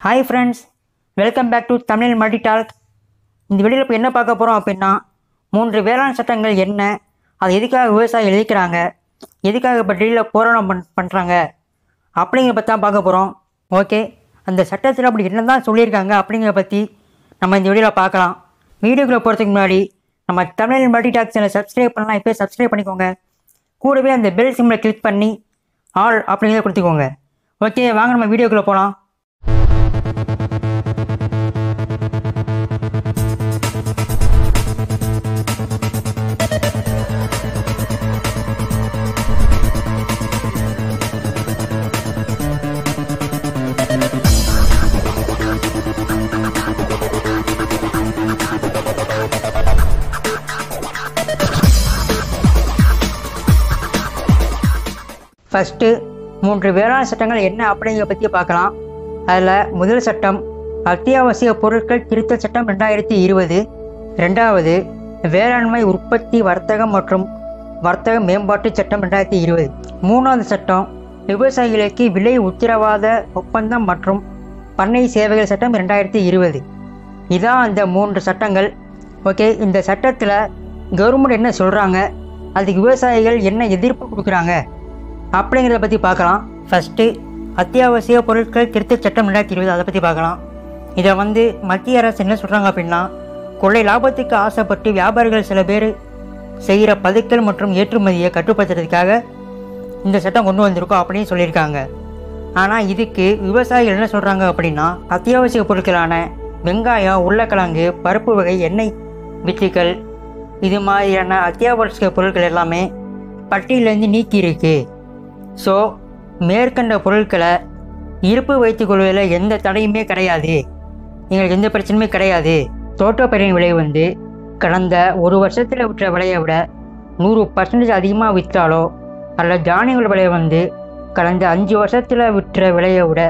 hi friends welcome back to Tamil multi talk இந்த வீடியோவில் இப்போ என்ன பார்க்க போகிறோம் அப்படின்னா மூன்று வேளாண் சட்டங்கள் என்ன அது எதுக்காக விவசாயி எழுதிக்கிறாங்க எதுக்காக இப்போ டெல்லியில் போராட்டம் பண் பண்ணுறாங்க அப்படிங்கிறத பற்றி தான் பார்க்க போகிறோம் ஓகே அந்த சட்டத்தில் அப்படி என்ன தான் சொல்லியிருக்காங்க அப்படிங்கிறத பற்றி நம்ம இந்த வீடியோவில் பார்க்கலாம் வீடியோக்குள்ளே போகிறதுக்கு முன்னாடி நம்ம Tamil multi talk channel subscribe பண்ணலாம் இப்போ சப்ஸ்கிரைப் பண்ணிக்கோங்க கூடவே அந்த பெல் சிம்மில் கிளிக் பண்ணி ஆல் அப்படிங்கிறத கொடுத்துக்கோங்க ஓகே வாங்க நம்ம வீடியோக்குள்ளே போகலாம் ஃபஸ்ட்டு மூன்று வேளாண் சட்டங்கள் என்ன அப்படிங்கிறத பற்றி பார்க்கலாம் அதில் முதல் சட்டம் அத்தியாவசிய பொருட்கள் திருத்த சட்டம் ரெண்டாயிரத்தி இருபது ரெண்டாவது வேளாண்மை உற்பத்தி வர்த்தகம் மற்றும் வர்த்தக மேம்பாட்டு சட்டம் ரெண்டாயிரத்தி இருபது மூணாவது சட்டம் விவசாயிகளுக்கு விலை உத்தரவாத ஒப்பந்தம் மற்றும் பண்ணை சேவைகள் சட்டம் ரெண்டாயிரத்தி இருபது இதான் அந்த மூன்று சட்டங்கள் ஓகே இந்த சட்டத்தில் கவர்மெண்ட் என்ன சொல்கிறாங்க அதுக்கு விவசாயிகள் என்ன எதிர்ப்பு கொடுக்குறாங்க அப்படிங்கிறத பற்றி பார்க்கலாம் ஃபஸ்ட்டு அத்தியாவசிய பொருட்கள் திருத்தச் சட்டம் ரெண்டாயிரத்தி இருபது அதை பற்றி பார்க்கலாம் இதை வந்து மத்திய அரசு என்ன சொல்கிறாங்க அப்படின்னா கொள்ளை லாபத்துக்கு ஆசைப்பட்டு வியாபாரிகள் சில பேர் செய்கிற பதுக்கல் மற்றும் ஏற்றுமதியை கட்டுப்படுத்துறதுக்காக இந்த சட்டம் கொண்டு வந்திருக்கோம் அப்படின்னு சொல்லியிருக்காங்க ஆனால் இதுக்கு விவசாயிகள் என்ன சொல்கிறாங்க அப்படின்னா அத்தியாவசிய பொருட்களான வெங்காயம் உருளைக்கிழங்கு பருப்பு வகை எண்ணெய் வித்துக்கள் இது மாதிரியான அத்தியாவசிய பொருட்கள் எல்லாமே பட்டியலேருந்து நீக்கி இருக்கு ஸோ மேற்கண்ட பொருட்களை இருப்பு வைத்துக் கொள்வதில் எந்த தடையுமே கிடையாது எங்களுக்கு எந்த பிரச்சனையுமே கிடையாது தோட்டப்பயிரின் விலை வந்து கடந்த ஒரு வருஷத்தில் விற்ற விலையை விட நூறு பர்சன்டேஜ் அதிகமாக விற்றாலோ அல்ல தானியங்கள் விலை வந்து கடந்த அஞ்சு வருஷத்தில் விற்ற விலையை விட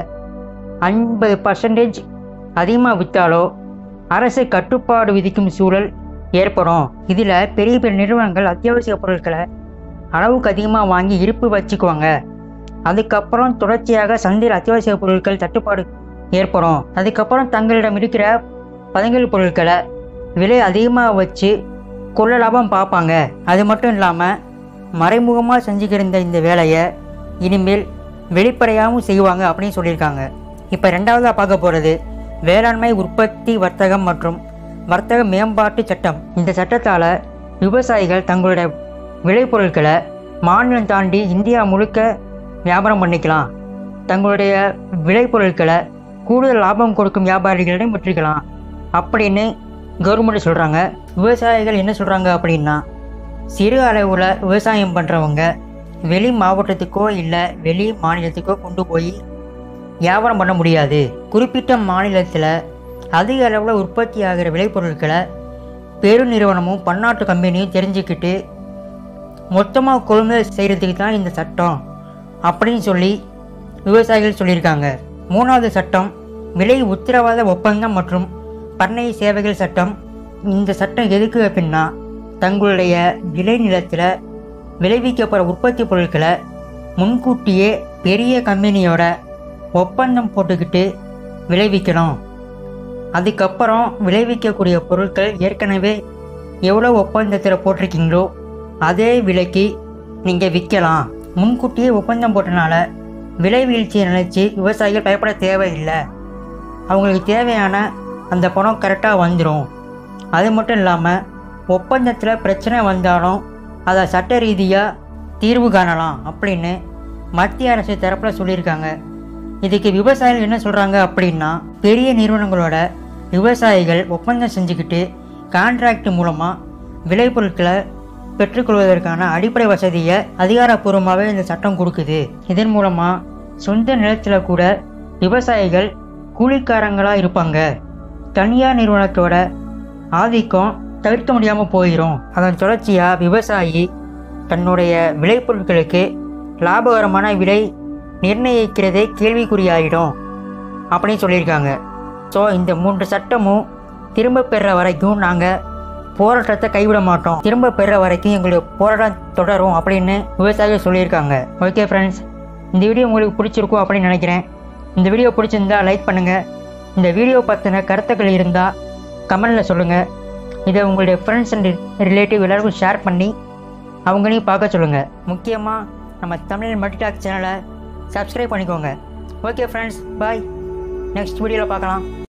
ஐம்பது பர்சன்டேஜ் அதிகமாக விற்றாலோ அரசு கட்டுப்பாடு விதிக்கும் சூழல் ஏற்படும் இதில் பெரிய பெரிய நிறுவனங்கள் அத்தியாவசிய பொருட்களை அளவுக்கு அதிகமாக வாங்கி இருப்பு வச்சுக்குவாங்க அதுக்கப்புறம் தொடர்ச்சியாக சந்தையில் அத்தியாவசிய பொருட்கள் தட்டுப்பாடு ஏற்படும் அதுக்கப்புறம் தங்களிடம் இருக்கிற பதங்கல் பொருட்களை விலை அதிகமாக வச்சு கொள்ள லாபம் பார்ப்பாங்க அது மட்டும் இல்லாமல் மறைமுகமாக செஞ்சுக்கிருந்த இந்த வேலையை இனிமேல் வெளிப்படையாகவும் செய்வாங்க அப்படின்னு சொல்லியிருக்காங்க இப்போ ரெண்டாவதாக பார்க்க போகிறது வேளாண்மை உற்பத்தி வர்த்தகம் மற்றும் வர்த்தக மேம்பாட்டு சட்டம் இந்த சட்டத்தால் விவசாயிகள் தங்களுடைய விளைபொருட்களை மாநிலம் தாண்டி இந்தியா முழுக்க வியாபாரம் பண்ணிக்கலாம் தங்களுடைய விளைபொருட்களை கூடுதல் லாபம் கொடுக்கும் வியாபாரிகளிடம் விற்றுக்கலாம் அப்படின்னு கவர்மெண்ட் சொல்கிறாங்க விவசாயிகள் என்ன சொல்கிறாங்க அப்படின்னா சிறு அளவில் விவசாயம் பண்ணுறவங்க வெளி மாவட்டத்துக்கோ இல்லை வெளி மாநிலத்துக்கோ கொண்டு போய் வியாபாரம் பண்ண முடியாது குறிப்பிட்ட மாநிலத்தில் அதிக அளவில் உற்பத்தி ஆகிற விளைபொருட்களை பெருநிறுவனமும் பன்னாட்டு கம்பெனியும் தெரிஞ்சுக்கிட்டு மொத்தமாக கொள்முதல் செய்கிறதுக்கு தான் இந்த சட்டம் அப்படின்னு சொல்லி விவசாயிகள் சொல்லியிருக்காங்க மூணாவது சட்டம் விலை உத்தரவாத ஒப்பந்தம் மற்றும் பண்ணை சேவைகள் சட்டம் இந்த சட்டம் எதுக்கு அப்படின்னா தங்களுடைய விளை நிலத்தில் விளைவிக்கப்படுற உற்பத்தி பொருட்களை முன்கூட்டியே பெரிய கம்பெனியோட ஒப்பந்தம் போட்டுக்கிட்டு விளைவிக்கணும் அதுக்கப்புறம் விளைவிக்கக்கூடிய பொருட்கள் ஏற்கனவே எவ்வளோ ஒப்பந்தத்தில் போட்டிருக்கீங்களோ அதே விலைக்கு நீங்கள் விற்கலாம் முன்கூட்டியே ஒப்பந்தம் போட்டனால விலை வீழ்ச்சியை நினச்சி விவசாயிகள் பயப்பட தேவையில்லை அவங்களுக்கு தேவையான அந்த பணம் கரெக்டாக வந்துடும் அது மட்டும் இல்லாமல் ஒப்பந்தத்தில் பிரச்சனை வந்தாலும் அதை சட்ட ரீதியாக தீர்வு காணலாம் அப்படின்னு மத்திய அரசு தரப்பில் சொல்லியிருக்காங்க இதுக்கு விவசாயிகள் என்ன சொல்கிறாங்க அப்படின்னா பெரிய நிறுவனங்களோட விவசாயிகள் ஒப்பந்தம் செஞ்சுக்கிட்டு கான்ட்ராக்ட் மூலமாக விளைபொருட்களை பெற்றுக்கொள்வதற்கான அடிப்படை வசதியை அதிகாரப்பூர்வமாகவே இந்த சட்டம் கொடுக்குது இதன் மூலமாக சொந்த நிலத்தில் கூட விவசாயிகள் கூலிக்காரங்களாக இருப்பாங்க தனியார் நிறுவனத்தோட ஆதிக்கம் தவிர்க்க முடியாமல் போயிடும் அதன் தொடர்ச்சியாக விவசாயி தன்னுடைய விளைபொருட்களுக்கு லாபகரமான விலை நிர்ணயிக்கிறதே கேள்விக்குறியாயிடும் அப்படின்னு சொல்லியிருக்காங்க ஸோ இந்த மூன்று சட்டமும் திரும்ப பெற வரைக்கும் நாங்கள் போராட்டத்தை கைவிட மாட்டோம் திரும்ப பெற வரைக்கும் எங்களுக்கு போராட்டம் தொடரும் அப்படின்னு விவசாயிகள் சொல்லியிருக்காங்க ஓகே ஃப்ரெண்ட்ஸ் இந்த வீடியோ உங்களுக்கு பிடிச்சிருக்கும் அப்படின்னு நினைக்கிறேன் இந்த வீடியோ பிடிச்சிருந்தா லைக் பண்ணுங்கள் இந்த வீடியோ பற்றின கருத்துக்கள் இருந்தால் கமெண்டில் சொல்லுங்கள் இதை உங்களுடைய ஃப்ரெண்ட்ஸ் அண்ட் ரிலேட்டிவ் எல்லாருக்கும் ஷேர் பண்ணி அவங்களையும் பார்க்க சொல்லுங்கள் முக்கியமாக நம்ம தமிழ் மல்டிடாக் சேனலை சப்ஸ்கிரைப் பண்ணிக்கோங்க ஓகே ஃப்ரெண்ட்ஸ் பாய் நெக்ஸ்ட் வீடியோவில் பார்க்கலாம்